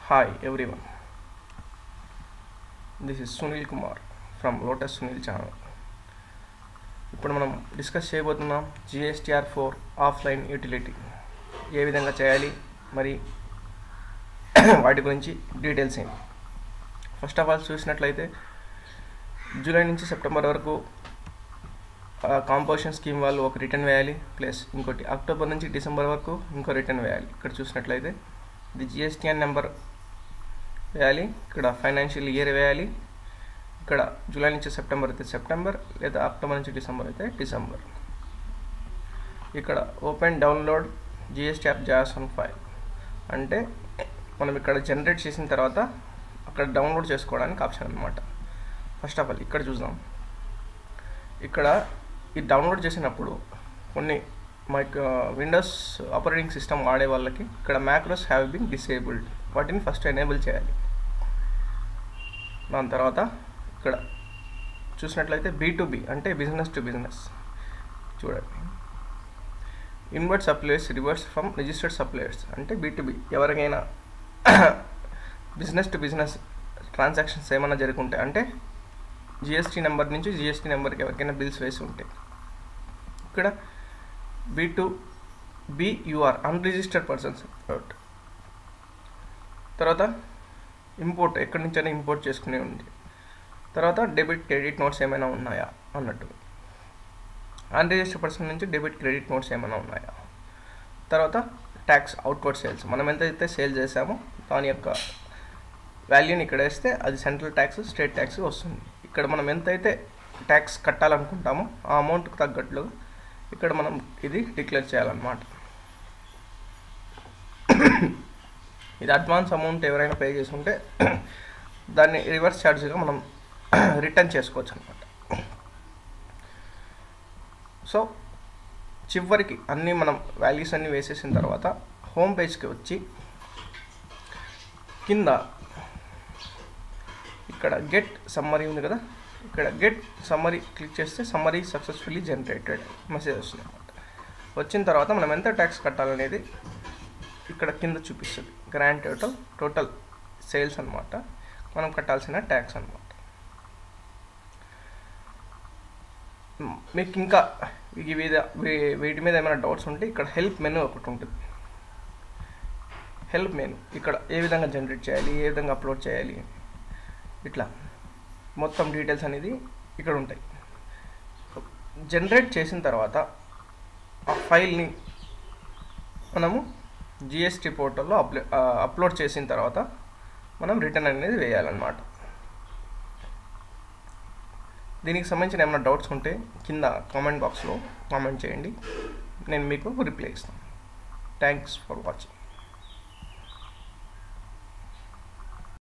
hi everyone this is Sunil Kumar from Lotus Sunil channel ఇప్పుడు మనం discuss చేయబోతున్నాం జిఎస్టిఆర్ ఫోర్ ఆఫ్లైన్ యూటిలిటీ ఏ విధంగా చేయాలి మరి వాటి గురించి డీటెయిల్స్ ఏంటి ఫస్ట్ ఆఫ్ ఆల్ చూసినట్లయితే జూలై నుంచి సెప్టెంబర్ వరకు కాంపోజిషన్ స్కీమ్ వాళ్ళు ఒక రిటర్న్ వేయాలి ప్లస్ ఇంకోటి అక్టోబర్ నుంచి డిసెంబర్ వరకు ఇంకో రిటర్న్ వేయాలి ఇక్కడ చూసినట్లయితే ఇది జిఎస్టిఎన్ నెంబర్ వేయాలి ఇక్కడ ఫైనాన్షియల్ ఇయర్ వేయాలి ఇక్కడ జూలై నుంచి సెప్టెంబర్ అయితే సెప్టెంబర్ లేదా అక్టోబర్ నుంచి డిసెంబర్ అయితే డిసెంబర్ ఇక్కడ open download GST app JSON file అంటే మనం ఇక్కడ జనరేట్ చేసిన తర్వాత అక్కడ డౌన్లోడ్ చేసుకోవడానికి ఆప్షన్ అనమాట ఫస్ట్ ఆఫ్ ఆల్ ఇక్కడ చూద్దాం ఇక్కడ ఈ డౌన్లోడ్ చేసినప్పుడు కొన్ని మైక్ విండోస్ ఆపరేటింగ్ సిస్టమ్ వాడే వాళ్ళకి ఇక్కడ మ్యాక్రోస్ హ్యావ్ బిన్ డిసేబుల్డ్ వాటిని ఫస్ట్ ఎనేబుల్ చేయాలి దాని తర్వాత ఇక్కడ చూసినట్లయితే బీ టు బి అంటే బిజినెస్ టు బిజినెస్ చూడండి inward suppliers reverse from registered suppliers అంటే బీ టు బి ఎవరికైనా బిజినెస్ టు బిజినెస్ ట్రాన్సాక్షన్స్ ఏమైనా జరుగుంటాయి అంటే జిఎస్టీ నెంబర్ నుంచి జిఎస్టీ నెంబర్కి ఎవరికైనా బిల్స్ వేసి ఉంటాయి ఇక్కడ B to BUR unregistered persons తర్వాత ఇంపోర్ట్ ఎక్కడి నుంచైనా ఇంపోర్ట్ చేసుకునే ఉంది తర్వాత డెబిట్ క్రెడిట్ నోట్స్ ఏమైనా ఉన్నాయా అన్నట్టు అన్రిజిస్టర్డ్ పర్సన్ నుంచి డెబిట్ క్రెడిట్ నోట్స్ ఏమైనా ఉన్నాయా తర్వాత ట్యాక్స్ అవుట్వర్డ్ సేల్స్ మనం ఎంతైతే సేల్ చేసామో దాని యొక్క వాల్యూని ఇక్కడ వేస్తే అది సెంట్రల్ ట్యాక్స్ స్టేట్ ట్యాక్స్ వస్తుంది ఇక్కడ మనం ఎంతైతే ట్యాక్స్ కట్టాలనుకుంటామో ఆ అమౌంట్కి తగ్గట్లు ఇక్కడ మనం ఇది డిక్లేర్ చేయాలన్నమాట ఇది అడ్వాన్స్ అమౌంట్ ఎవరైనా పే చేసి ఉంటే దాన్ని రివర్స్ ఛార్జ్గా మనం రిటర్న్ చేసుకోవచ్చు అనమాట సో చివరికి అన్నీ మనం వాల్యూస్ అన్నీ వేసేసిన తర్వాత హోమ్ పేజ్కి వచ్చి కింద ఇక్కడ గెట్ సమ్మరీ ఉంది కదా ఇక్కడ గెట్ సమ్మరీ క్లిక్ చేస్తే సమ్మరీ సక్సెస్ఫుల్లీ జనరేటెడ్ మెసేజ్ వస్తుంది అనమాట వచ్చిన తర్వాత మనం ఎంత ట్యాక్స్ కట్టాలనేది ఇక్కడ కింద చూపిస్తుంది గ్రాండ్ టోటల్ టోటల్ సేల్స్ అనమాట మనం కట్టాల్సిన ట్యాక్స్ అనమాట మీకు ఇంకా ఈ విధ వీటి మీద ఏమైనా డౌట్స్ ఉంటే ఇక్కడ హెల్ప్ మెనూ ఒకటి ఉంటుంది హెల్ప్ మెనూ ఇక్కడ ఏ విధంగా జనరేట్ చేయాలి ఏ విధంగా అప్లోడ్ చేయాలి ఇట్లా మొత్తం డీటెయిల్స్ అనేది ఇక్కడ ఉంటాయి జనరేట్ చేసిన తర్వాత ఆ ఫైల్ని మనము జిఎస్టీ పోర్టల్లో అప్లో అప్లోడ్ చేసిన తర్వాత మనం రిటర్న్ అనేది వేయాలన్నమాట దీనికి సంబంధించిన ఏమైనా డౌట్స్ ఉంటే కింద కామెంట్ బాక్స్లో కామెంట్ చేయండి నేను మీకు రిప్లై ఇస్తాను థ్యాంక్స్ ఫర్ వాచింగ్